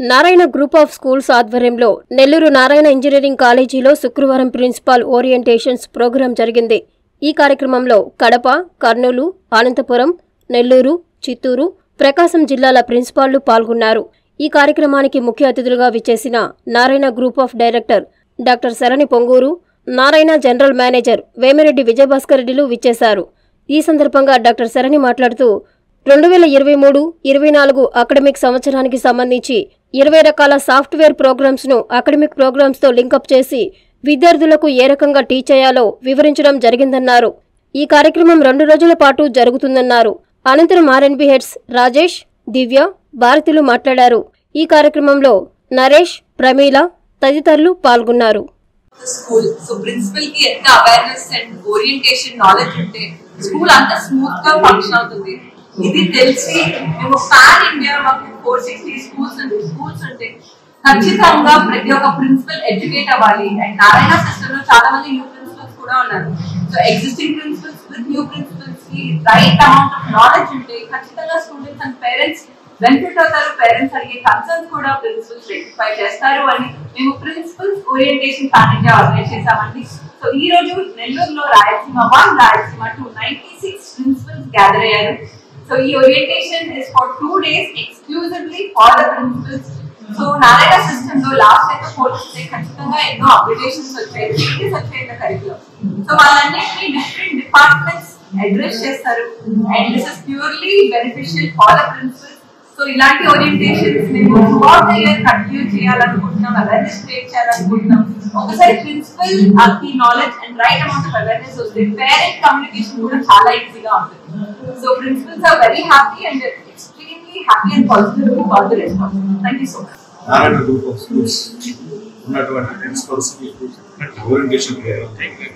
Narayana group of schools ఆధ్వర్యంలో Nellore Narayana engineering కాలేజీలో శుక్రవారం ప్రిన్సిపాల్ ఓరియంటేషన్స్ ప్రోగ్రాం జరిగింది ఈ కార్యక్రమంలో కడప కర్నూలు అనంతపురం నెల్లూరు చిత్తూరు ప్రకాశం జిల్లాల ప్రిన్సిపాళ్లు పాల్గొన్నారు ఈ కార్యక్రమానికి ముఖ్య అతిథులుగా విచ్చేసిన Narayana group of director doctor Sharani Ponguru Narayana general manager Vemireddy Vijayabhaskar రెడ్డిలు విచ్చేశారు ఈ సందర్భంగా డాక్టర్ శరణి మాట్లాడుతూ రెండు వేల ఇరవై మూడు ఇరవై నాలుగు అకాడమిక్ సంవత్సరానికి సంబంధించి ఇరవై రకాల సాఫ్ట్వేర్ ప్రోగ్రామ్స్ ను అకాడమిక్ ప్రోగ్రామ్స్ తో లింకప్ చేసి విద్యార్థులకు ఏ రకంగా టీచ్ చేయాలో వివరించడం జరిగిందన్నారు ఈ కార్యక్రమం రెండు రోజుల పాటు జరుగుతుందన్నారు అనంతరం ఆర్ఎన్బి హెడ్స్ రాజేష్ దివ్య భారతిలు మాట్లాడారు ఈ కార్యక్రమంలో నరేష్ ప్రమీల తదితరులు పాల్గొన్నారు స్కూల్ సో ప్రిన్సిపల్ కి ఎంత అవేర్నెస్ అండ్ ఓరియంటేషన్ నాలెడ్జ్ ఉంటే స్కూల్ అంత స్మూత్ గా ఫంక్షన్ అవుతుంది ఇది తెలిసి మేము పాన్ ఇండియా మాకు ఫోర్ సిక్స్టీ స్కూల్స్ స్కూల్స్ ఉంటే ఖచ్చితంగా ప్రతి ఒక్క ప్రిన్సిపల్ ఎడ్యుకేట్ అవ్వాలి అండ్ నారాయణ సిస్టమ్ లో చాలా మంది న్యూ ప్రిన్సిపల్స్ కూడా ఉన్నారు so existing principals with new principals కి రైట్ అమౌంట్ ఆఫ్ నాలెడ్జ్ ఉంటే ఖచ్చితంగా స్టూడెంట్స్ అండ్ పేరెంట్స్ బెనిఫిట్ అవుతారు పేరెంట్స్ అడిగే కన్సర్న్స్ కూడా ప్రిన్సిపల్స్ రెక్టిఫై చేస్తారు అని మేము principles orientation pan India organise చేశామండి సో ఈ రోజు నెల్లూరులో Rayalaseema one Rayalaseema two ninety six principals gather అయ్యారు సో ఈ orientation is for two days exclusively for the principals so Narayana system లో లాస్ట్ అయితే పోలిస్తే ఖచ్చితంగా ఎన్నో అప్డేషన్స్ వచ్చాయి చేంజెస్ వచ్చాయి కరికులం సో వాళ్ళన్నింటినీ డిఫరెంట్ డిపార్ట్మెంట్స్ అడ్రస్ చేస్తారు and this is purely beneficial for the principals so ఇలాంటి ఓరియంటేషన్స్ మేము త్రూఅవుట్ ద ఇయర్ కంటిన్యూ చేయాలనుకుంటున్నాం అవేర్నెస్ క్రియేట్ చేయాలనుకుంటున్నాం ఒకసారి ప్రిన్సిపల్ ఈ knowledge and right amount of awareness వస్తే పేరెంట్ కమ్యూనికేషన్ కూడా చాలా ఈజీగా ఉంటుంది so principals are very happy and extremely happy and positive for the response thank you so much Narayana group of schools ఉన్నటువంటి principals orientation program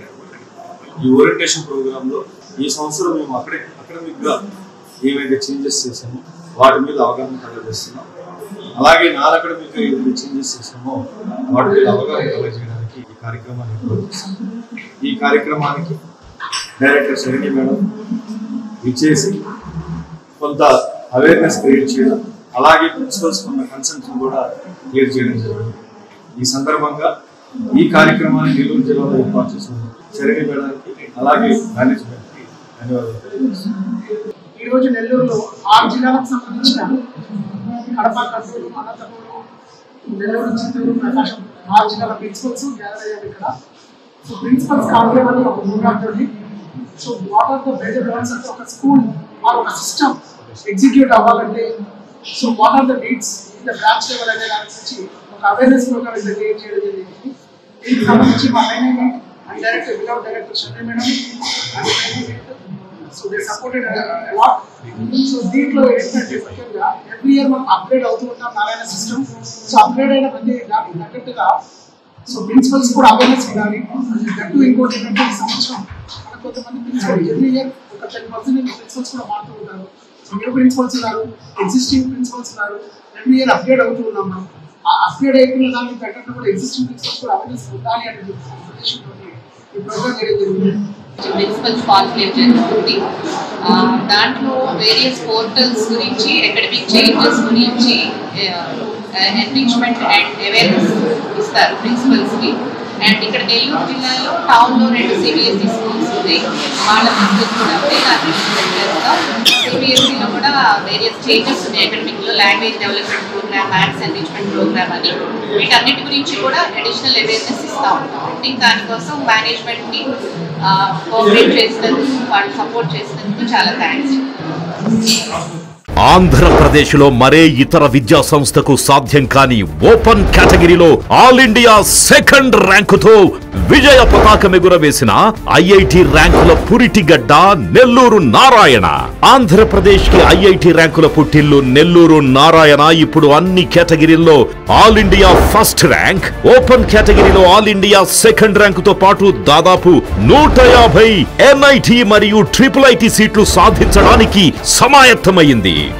ఈ orientation program లో ఈ సంవత్సరం మేము అక్కడే అకాడమిక్ గా ఏమైతే చేంజెస్ చేసామో వాటి మీద అవగాహన కలగజేస్తున్నాం అలాగే నా అకాడమిక్ ఏదైతే చేంజెస్ చేసామో వాటి మీద అవగాహన కలగజేయడానికి ఈ కార్యక్రమాన్ని ఏర్పాటు చేస్తాం ఈ కార్యక్రమానికి డైరెక్టర్ శరణి మేడం ఇచ్చేసి కొంత అవేర్నెస్ క్రియేట్ చేయడం అలాగే ప్రిన్సిపల్స్ ఉన్న కన్సెంట్స్ కూడా క్లియర్ చేయడం జరిగింది ఈ సందర్భంగా ఈ కార్యక్రమాన్ని నెల్లూరు జిల్లాలో ఏర్పాటు చేసిన చరణి మేడానికి అలాగే మేనేజ్మెంట్కి ధన్యవాదాలు తెలియజేస్తున్నాను ఈ రోజు నెల్లూరులో ఆరు జిల్లాలకు సంబంధించిన కడప కర్నూలు అనంతపురం నెల్లూరు చిత్తూరు ప్రకాశం ఆరు జిల్లాల ప్రిన్సిపల్స్ గ్యాదర్ అయ్యారు ఇక్కడ సో ప్రిన్సిపల్స్ కాన్క్లేవ్ అని ఒక ప్రోగ్రామ్ తోటి so what are the better points అంటే ఒక స్కూల్ ఆర్ ఒక సిస్టమ్ ఎగ్జిక్యూట్ అవ్వాలంటే so what are the needs the branch level అనే దాని గురించి ఒక అవేర్నెస్ ప్రోగ్రామ్ ఇక్కడ క్రియేట్ చేయడం జరిగింది దీనికి సంబంధించి మా management and director without director Sharmi madam and management so they supported lot so దీంట్లో ఏంటంటే ముఖ్యంగా ఎవ్రీ ఇయర్ మనం అప్గ్రేడ్ అవుతూ ఉంటాం నారాయణ సిస్టమ్ సో అప్గ్రేడ్ అయిన ప్రతి దానికి తగ్గట్టుగా సో ప్రిన్సిపల్స్ కూడా అవేర్నెస్ ఉండాలి దట్టు ఇంకోటి ఏంటంటే ఈ సంవత్సరం మన కొంతమంది ప్రిన్సిపల్ ఎవ్రీ ఇయర్ ఒక టెన్ పర్సెంట్ ప్రిన్సిపల్స్ కూడా మారుతూ ఉంటారు సో న్యూ ప్రిన్సిపల్స్ ఉన్నారు ఎగ్జిస్టింగ్ ప్రిన్సిపల్స్ ఉన్నారు ఎవ్రీ ఇయర్ అప్గ్రేడ్ అవుతూ ఉన్నాం మనం ఆ అప్గ్రేడ్ అయిపోయిన దానికి తగ్గట్టు కూడా ఎగ్జిస్టింగ్ ప్రిన్సిపల్స్ కూడా అవేర్నెస్ ఉండాలి అనేది ఉద్దేశంతో ఈ ప్రోగ్రామ్ చేయడం జరిగింది ప్రిన్సిపల్స్ కాన్క్లేవ్ జరుగుతుంది ఆ, దాంట్లో వేరియస్ పోర్టల్స్ గురించి అకాడమిక్ చేంజెస్ గురించి ఎన్రిచ్మెంట్ అండ్ అవేర్నెస్ ఇస్తారు ప్రిన్సిపల్స్కి అండ్ ఇక్కడ నెల్లూరు జిల్లాలో టౌన్లో రెండు సిబిఎస్ఈ స్కూల్స్ ఉన్నాయి వాళ్ళ ప్రిన్సిపల్స్ కూడా ఉన్నాయి దాన్ని రిప్రజెంట్ చేస్తాం సిబిఎస్ఈలో కూడా వేరియస్ చేంజెస్ ఉన్నాయి అకాడమిక్లో language development program maths enrichment program అని వీటన్నిటి గురించి కూడా అడిషనల్ అవేర్నెస్ ఇస్తూ ఉంటాం దానికోసం మేనేజ్మెంట్ని కోఆపరేట్ చేసినందుకు వాళ్ళు సపోర్ట్ చేసినందుకు చాలా థ్యాంక్స్ ఆంధ్రప్రదేశ్లో మరే ఇతర విద్యా సంస్థకు సాధ్యం కాని ఓపెన్ కేటగిరీలో ఆల్ ఇండియా సెకండ్ ర్యాంకుతో విజయ పతాకం ఎగురవేసిన ఐఐటి ర్యాంకుల పురిటిగడ్డ నెల్లూరు నారాయణ ఆంధ్రప్రదేశ్ కి ఐఐటి ర్యాంకుల పుట్టిల్లు నెల్లూరు నారాయణ ఇప్పుడు అన్ని కేటగిరీల్లో all India first rank open కేటగిరీలో ఆల్ ఇండియా సెకండ్ ర్యాంకుతో పాటు దాదాపు నూట యాభై ఎన్ఐటి మరియు ట్రిపుల్ ఐటి సీట్లు సాధించడానికి సమాయత్తమైంది